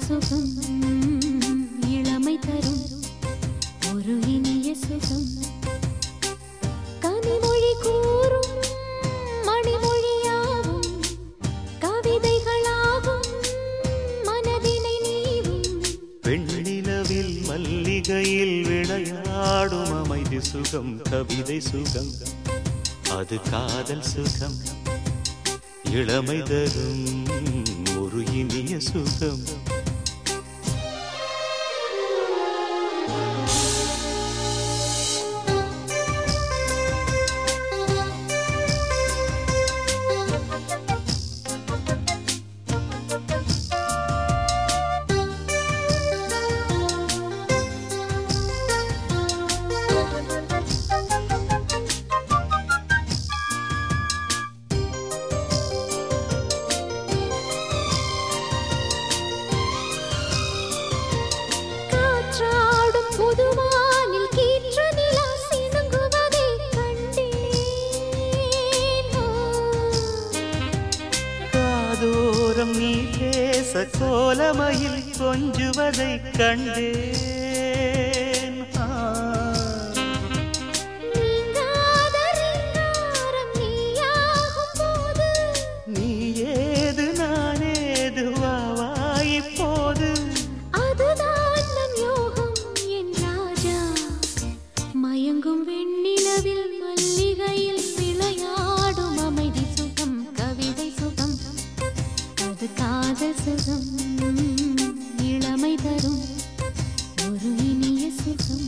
சுகம் இளமை தரும் ஒரு இனிய சுகம் கனிமொழி கூறும் மணிமொழியாகும் கவிதைகளாகும் மனதினை நீவும் வெண்ணிலவில் மல்லிகையில் விளையாடும் அமைதி சுகம் கவிதை சுகம் அது காதல் சுகம் இளமை தரும் ஒரு இனிய சுகம் காற்றாடும் புதுவானில் கீற்ற நிலா சினுங்குவதைக் கண்டேன். ஓ, காதோரம் நீ பேச கோலமையில் கொஞ்சுவதை கண்டேன் ஆ. நீங்காத ரீங்காரம் நீயாகும் போது, நீ ஏது நானேது வா வா இப்போது அதுதான் நம் யோகம் என் ராஜா. மயங்கும் வெண்ணிலவில் மல்லிகையில் விளையாடும் அமைதி சுகம் கவிதை சுகம் அது காதல் சுகம் இளமை தரும் ஒரு இனிய சுகம்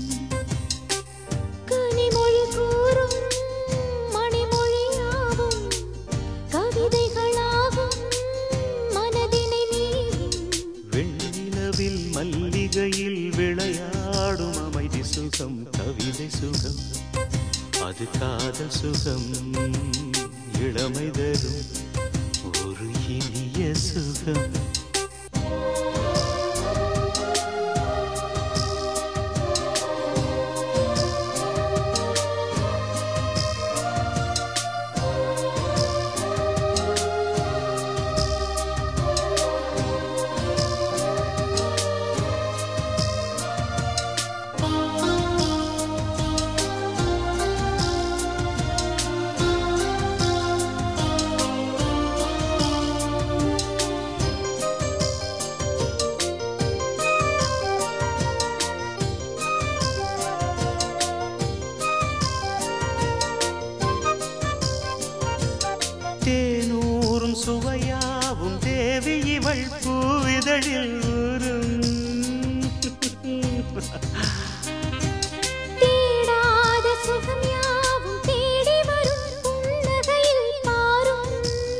கனிமொழி கூறும் மணிமொழியாகும் கவிதைகளாகும் மனதினை நீவும் வெண்ணிலவில் மல்லிகையில் விளையாடும் அமைதி சுகம் கவிதை சுகம் அது காதல் சுகம் இளமை தரும் ஒரு இனிய சுகம் தேனூரும் சுவையாவும் தேவி இவள் பூவிதழில் ஊரும் தேடாத சுகம் யாவும் தேடி வரும் புன்னகையில் பாரும்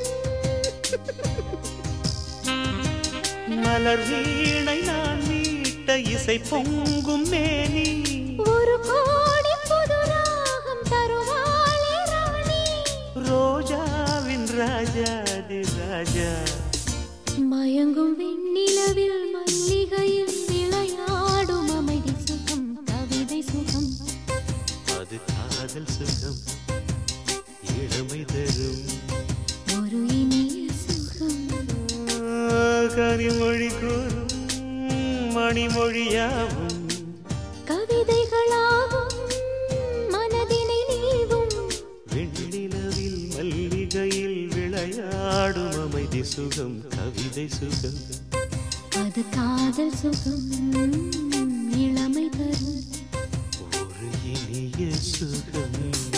மலர் வீணை நான் மீட்ட இசை பொங்கும் மேனி ஒரு கோடி புது ராகம் தருவாளே ராணி ரோஜாவின் ராஜாதி ராஜா மயங்கும் வெண்ணிலவில் மல்லிகையில் விளையாடும் அமைதி சுகம் கவிதை சுகம் அது காதல் சுகம் இளமை தரும் ஒரு இனிய சுகம் கனிமொழி கூறும் மணிமொழியாவும் கவிதைகளாகும் மனதினை நீவும் வெண்ணிலவில் மல்லிகையில் விளையாடும் அமைதி சுகம் கவிதை சுகம் அது காதல் சுகம் இளமை தரும் ஒரு இனிய சுகம்